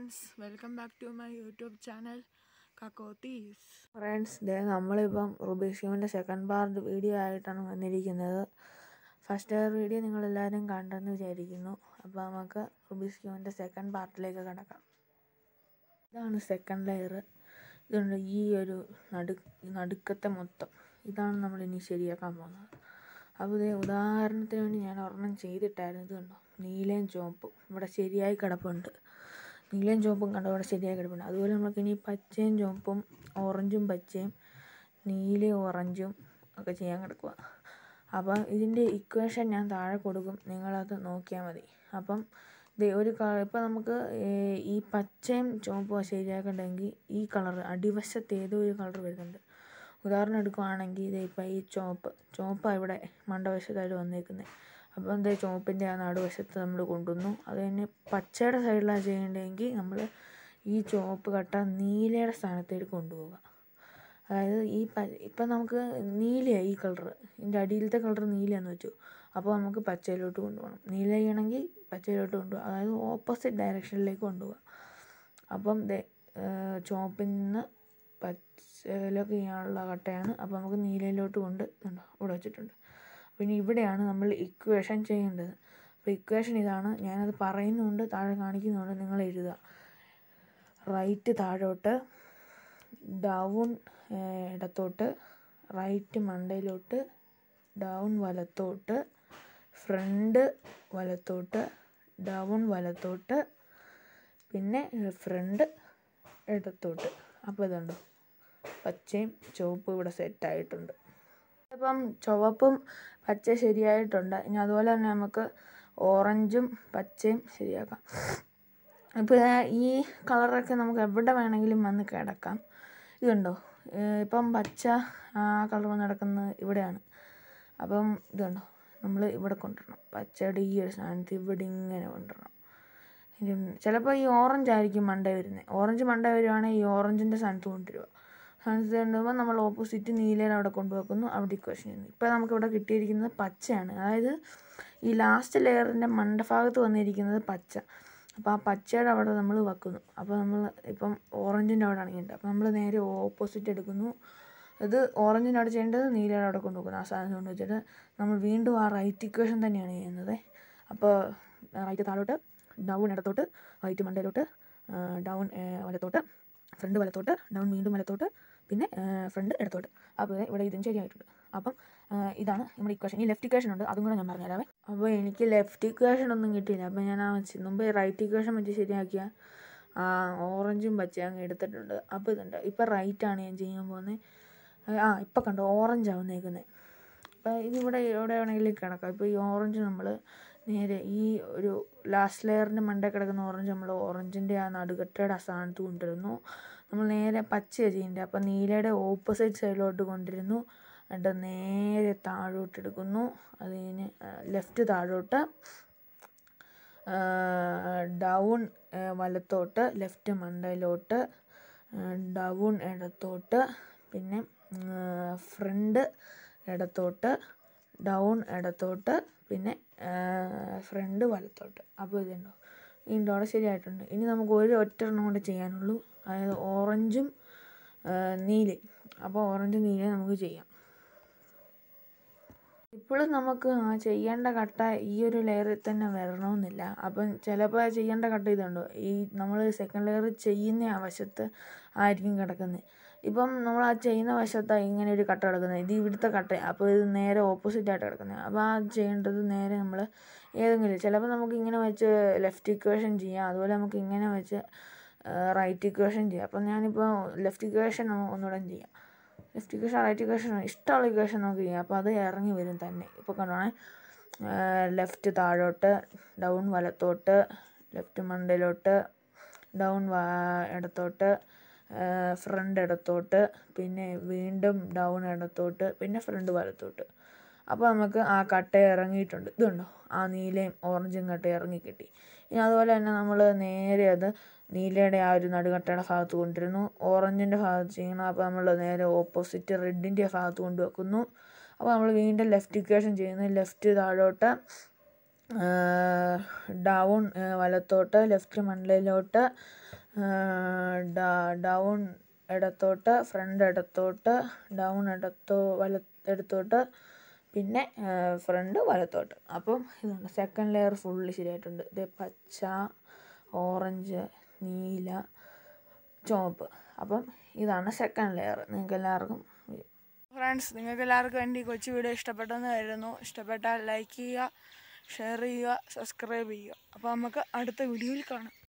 friends welcome back to my YouTube channel കക്കോത്തീസ് friends ദേ നമ്മളിപ്പം റുബിക്സ് ക്യൂബിൻ്റെ സെക്കൻഡ് പാർട്ട് വീഡിയോ ആയിട്ടാണ് വന്നിരിക്കുന്നത് ഫസ്റ്റ് വീഡിയോ നിങ്ങളെല്ലാവരും കണ്ടെന്ന് വിചാരിക്കുന്നു അപ്പോൾ നമുക്ക് റുബിക്സ് ക്യൂബിൻ്റെ സെക്കൻഡ് പാർട്ടിലേക്ക് കിടക്കാം ഇതാണ് സെക്കൻഡ് ലെയർ ഇതുണ്ട് ഈ ഒരു നടു നടുക്കത്തെ മൊത്തം ഇതാണ് നമ്മൾ ഇനി ശരിയാക്കാൻ പോകുന്നത് അപ്പോൾ ഇതേ ഉദാഹരണത്തിന് വേണ്ടി ഞാൻ ഒരെണ്ണം ചെയ്തിട്ടായിരുന്നു ഇത് കണ്ടോ നീലയും ചുവപ്പും ഇവിടെ ശരിയായി കിടപ്പുണ്ട് നീലയും ചുവപ്പും കണ്ടോ ഇവിടെ ശരിയായി കിടപ്പുണ്ട് അതുപോലെ നമുക്ക് ഇനി പച്ചയും ചുവപ്പും ഓറഞ്ചും പച്ചയും നീലയും ഓറഞ്ചും ഒക്കെ ചെയ്യാൻ കിടക്കുക അപ്പം ഇതിൻ്റെ ഇക്വേഷൻ ഞാൻ താഴെ കൊടുക്കും നിങ്ങളത് നോക്കിയാൽ മതി അപ്പം ദേ ഒരു ഇപ്പം നമുക്ക് ഈ പച്ചയും ചുവപ്പും ശരിയാക്കണ്ടെങ്കിൽ ഈ കളർ അടിവശത്ത് ഏതോ ഒരു കളർ വരുന്നുണ്ട് ഉദാഹരണം എടുക്കുകയാണെങ്കിൽ ഇത് ഇപ്പം ഈ ചുവപ്പ് ചുവപ്പാണ് ഇവിടെ മണ്ടവശത്തായിട്ട് വന്നേക്കുന്നത് അപ്പം എന്താ ചുവപ്പിൻ്റെ ആ നടുവശത്ത് നമ്മൾ കൊണ്ടുവന്നു അത് കഴിഞ്ഞ് പച്ചയുടെ സൈഡിലാണ് ചെയ്യേണ്ടതെങ്കിൽ നമ്മൾ ഈ ചുവപ്പ് കട്ട നീലയുടെ സ്ഥാനത്തേക്ക് കൊണ്ടുപോവുക അതായത് ഈ പ ഇപ്പം നമുക്ക് നീലയാണ് ഈ കളർ ഇതിൻ്റെ അടിയിലത്തെ കളർ നീലയാന്ന് വെച്ചു അപ്പോൾ നമുക്ക് പച്ചയിലോട്ട് കൊണ്ടുപോകണം നീല ചെയ്യണമെങ്കിൽ പച്ചയിലോട്ട് കൊണ്ടുപോകുക അതായത് ഓപ്പോസിറ്റ് ഡയറക്ഷനിലേക്ക് കൊണ്ടുപോകുക അപ്പം ദേ ചുവപ്പിൽ നിന്ന് പച്ചയിലേക്ക് ചെയ്യാനുള്ള കട്ടയാണ് അപ്പോൾ നമുക്ക് നീലയിലോട്ട് കൊണ്ട് ഉണ്ടോ ഇവിടെ വെച്ചിട്ടുണ്ട് പിന്നെ ഇവിടെയാണ് നമ്മൾ ഇക്വേഷൻ ചെയ്യേണ്ടത് അപ്പോൾ ഇക്വേഷൻ ഇതാണ് ഞാനത് പറയുന്നുണ്ട് താഴെ കാണിക്കുന്നുണ്ട് നിങ്ങൾ എഴുതുക റൈറ്റ് താഴോട്ട് ഡൗൺ ഇടത്തോട്ട് റൈറ്റ് മണ്ടയിലോട്ട് ഡൗൺ വലത്തോട്ട് ഫ്രണ്ട് വലത്തോട്ട് ഡൗൺ വലത്തോട്ട് പിന്നെ ഫ്രണ്ട് ഇടത്തോട്ട് അപ്പോൾ ഇതുണ്ടോ പച്ചയും ചുവപ്പും ഇവിടെ സെറ്റായിട്ടുണ്ട് ഇപ്പം ചുവപ്പും പച്ച ശരിയായിട്ടുണ്ട് ഇനി അതുപോലെ തന്നെ നമുക്ക് ഓറഞ്ചും പച്ചയും ശരിയാക്കാം ഇപ്പോൾ ഈ കളറൊക്കെ നമുക്ക് എവിടെ വേണമെങ്കിലും വന്ന് കിടക്കാം ഇതുണ്ടോ ഇപ്പം പച്ച ആ കളർ വന്ന് കിടക്കുന്നത് ഇവിടെയാണ് അപ്പം ഇതുണ്ടോ നമ്മൾ ഇവിടെ കൊണ്ടുവരണം പച്ചയുടെ ഈ ഒരു സ്ഥാനത്ത് ഇവിടെ ഇങ്ങനെ കൊണ്ടുവരണം ചിലപ്പോൾ ഈ ഓറഞ്ച് ആയിരിക്കും മണ്ട വരുന്നത് ഓറഞ്ച് മണ്ട വരുവാണെങ്കിൽ ഈ ഓറഞ്ചിൻ്റെ സ്ഥാനത്ത് കൊണ്ടുവരിക സ്ഥാനത്ത് കൊണ്ടുപോകുമ്പോൾ നമ്മൾ ഓപ്പോസിറ്റ് നീലയുടെ അവിടെ കൊണ്ടുവെക്കുന്നു അവിടെ ഇക്വേഷൻ ചെയ്യുന്നു ഇപ്പോൾ നമുക്കിവിടെ കിട്ടിയിരിക്കുന്നത് പച്ചയാണ് അതായത് ഈ ലാസ്റ്റ് ലെയറിൻ്റെ മണ്ടഭാഗത്ത് വന്നിരിക്കുന്നത് പച്ച അപ്പോൾ ആ പച്ചയുടെ അവിടെ നമ്മൾ വെക്കുന്നു അപ്പോൾ നമ്മൾ ഇപ്പം ഓറഞ്ചിൻ്റെ അവിടെ ആണെങ്കിൽ അപ്പോൾ നമ്മൾ നേരെ ഓപ്പോസിറ്റ് എടുക്കുന്നു ഇത് ഓറഞ്ചിൻ്റെ അവിടെ ചെയ്യേണ്ടത് നീലയുടെ അവിടെ കൊണ്ടുപോകുന്നു ആ സാധനം കൊണ്ട് വെച്ചിട്ട് നമ്മൾ വീണ്ടും ആ റൈറ്റ് ഇക്വേഷൻ തന്നെയാണ് ചെയ്യുന്നത് അപ്പോൾ റൈറ്റ് താഴോട്ട് ഡൗൺ ഇടത്തോട്ട് റൈറ്റ് മണ്ടയിലോട്ട് ഡൗൺ വലത്തോട്ട് ഫ്രണ്ട് വലത്തോട്ട് ഡൗൺ വീണ്ടും വലത്തോട്ട് പിന്നെ ഫ്രണ്ട് ഇടത്തോട്ട് അപ്പോൾ ഇവിടെ ഇതും ശരിയായിട്ടുണ്ട് അപ്പം ഇതാണ് നമ്മുടെ ഇക്വേഷൻ ഈ ലെഫ്റ്റ് ഇക്വേഷൻ ഉണ്ട് അതും കൂടെ ഞാൻ പറഞ്ഞുതരാവേ അപ്പോൾ എനിക്ക് ലെഫ്റ്റ് ഇക്വേഷൻ ഒന്നും കിട്ടിയില്ല അപ്പോൾ ഞാൻ ആ മുമ്പ് റൈറ്റ് ഇക്വേഷൻ വെച്ച് ശരിയാക്കിയ ഓറഞ്ചും പച്ചയും അങ്ങ് എടുത്തിട്ടുണ്ട് അപ്പോൾ ഇതുണ്ട് ഇപ്പോൾ റൈറ്റാണ് ഞാൻ ചെയ്യാൻ പോകുന്നത് ആ ഇപ്പോൾ കണ്ടോ ഓറഞ്ച് ആവുന്നേക്കുന്നത് അപ്പോൾ ഇതിവിടെ എവിടെ വേണമെങ്കിലും കിടക്കാം ഇപ്പോൾ ഈ ഓറഞ്ച് നമ്മൾ നേരെ ഈ ഒരു ലാസ്റ്റ് ലെയറിൻ്റെ മണ്ടേ കിടക്കുന്ന ഓറഞ്ച് നമ്മൾ ഓറഞ്ചിൻ്റെ ആ നടുകട്ടയുടെ ആ സ്ഥാനത്ത് കൊണ്ടുവരുന്നു നമ്മൾ നേരെ പച്ച ചെയ്യേണ്ടത് അപ്പോൾ നീലയുടെ ഓപ്പോസിറ്റ് സൈഡിലോട്ട് കൊണ്ടിരുന്നു എന്നിട്ട് നേരെ താഴോട്ട് എടുക്കുന്നു അത് കഴിഞ്ഞ് ലെഫ്റ്റ് താഴോട്ട് ഡൗൺ വലത്തോട്ട് ലെഫ്റ്റ് മണ്ടയിലോട്ട് ഡൗൺ ഇടത്തോട്ട് പിന്നെ ഫ്രണ്ട് ഇടത്തോട്ട് ഡൗൺ ഇടത്തോട്ട് പിന്നെ ഫ്രണ്ട് വലത്തോട്ട് അപ്പോൾ ഇതുണ്ടോ ഇതിൻ്റെ അവിടെ ശരിയായിട്ടുണ്ട് ഇനി നമുക്ക് ഒരു ഒറ്റ എണ്ണം കൂടെ ചെയ്യാനുള്ളൂ അതായത് ഓറഞ്ചും നീലയും അപ്പോൾ ഓറഞ്ചും നീലയും നമുക്ക് ചെയ്യാം ഇപ്പോഴും നമുക്ക് ആ ചെയ്യേണ്ട കട്ട ഈ ഒരു ലെയറിൽ തന്നെ വരണമെന്നില്ല അപ്പം ചിലപ്പോൾ ചെയ്യേണ്ട കട്ട ഇതുണ്ടോ ഈ നമ്മൾ സെക്കൻഡ് ലെയർ ചെയ്യുന്ന ആ വശത്ത് ആയിരിക്കും കിടക്കുന്നത് ഇപ്പം നമ്മൾ ആ ചെയ്യുന്ന വശത്താണ് ഇങ്ങനെ ഒരു കട്ട കിടക്കുന്നത് ഇത് ഇവിടുത്തെ കട്ട അപ്പോൾ ഇത് നേരെ ഓപ്പോസിറ്റ് ആയിട്ട് കിടക്കുന്നത് അപ്പോൾ ആ ചെയ്യേണ്ടത് നേരെ നമ്മൾ ഏതെങ്കിലും ചിലപ്പോൾ നമുക്ക് ഇങ്ങനെ വെച്ച് ലെഫ്റ്റ് ഇക്വേഷൻ ചെയ്യാം അതുപോലെ നമുക്ക് ഇങ്ങനെ വെച്ച് റൈറ്റ് ഇക്വേഷൻ ചെയ്യാം അപ്പം ഞാനിപ്പോൾ ലെഫ്റ്റ് ഇക്വേഷൻ ഒന്നുകൂടെ ചെയ്യാം ലെഫ്റ്റ് ഇക്വേഷൻ റൈറ്റ് ഇക്വേഷൻ ഇഷ്ടമുള്ള ഇക്വേഷൻ നമുക്ക് ചെയ്യാം അപ്പോൾ അത് ഇറങ്ങി വരും തന്നെ ഇപ്പോൾ കണ്ടോണേ ലെഫ്റ്റ് താഴോട്ട് ഡൗൺ വലത്തോട്ട് ലെഫ്റ്റ് മണ്ടയിലോട്ട് ഡൗൺ ഇടത്തോട്ട് ഫ്രണ്ട് ഇടത്തോട്ട് പിന്നെ വീണ്ടും ഡൗൺ ഇടത്തോട്ട് പിന്നെ ഫ്രണ്ട് വലത്തോട്ട് അപ്പോൾ നമുക്ക് ആ കട്ട ഇറങ്ങിയിട്ടുണ്ട് ഇതുണ്ടോ ആ നീലയും ഓറഞ്ചും കട്ട ഇറങ്ങി കിട്ടി ഇനി അതുപോലെ തന്നെ നമ്മൾ നേരെ അത് നീലയുടെ ആ ഒരു നടുകട്ടയുടെ ഭാഗത്ത് കൊണ്ടിരുന്നു ഓറഞ്ചിൻ്റെ ഭാഗത്ത് ചെയ്യണം അപ്പോൾ നമ്മൾ നേരെ ഓപ്പോസിറ്റ് റെഡിൻ്റെ ഭാഗത്ത് കൊണ്ടുവെക്കുന്നു അപ്പോൾ നമ്മൾ വീണ്ടും ലെഫ്റ്റ് ഇക്വേഷൻ ചെയ്യുന്നു ലെഫ്റ്റ് താഴോട്ട് ഡൗൺ വലത്തോട്ട് ലെഫ്റ്റ് മണ്ടയിലോട്ട് ഡൗൺ ഇടത്തോട്ട് ഫ്രണ്ട് ഇടത്തോട്ട് ഡൗൺ ഇടത്തോ വല ഇടത്തോട്ട് പിന്നെ ഫ്രണ്ട് വലത്തോട്ട് അപ്പം ഇതുണ്ട് സെക്കൻഡ് ലെയർ ഫുള്ള് ശരിയായിട്ടുണ്ട് ഇത് പച്ച ഓറഞ്ച് നീല ചുവപ്പ് അപ്പം ഇതാണ് സെക്കൻഡ് ലെയർ നിങ്ങൾക്ക് എല്ലാവർക്കും ഫ്രണ്ട്സ് നിങ്ങൾക്ക് എല്ലാവർക്കും എൻ്റെ ഈ കൊച്ചു വീഡിയോ ഇഷ്ടപ്പെട്ടെന്ന് കരുതുന്നു ഇഷ്ടപ്പെട്ടാൽ ലൈക്ക് ചെയ്യുക ഷെയർ ചെയ്യുക സബ്സ്ക്രൈബ് ചെയ്യുക അപ്പോൾ നമുക്ക് അടുത്ത വീഡിയോയിൽ കാണാം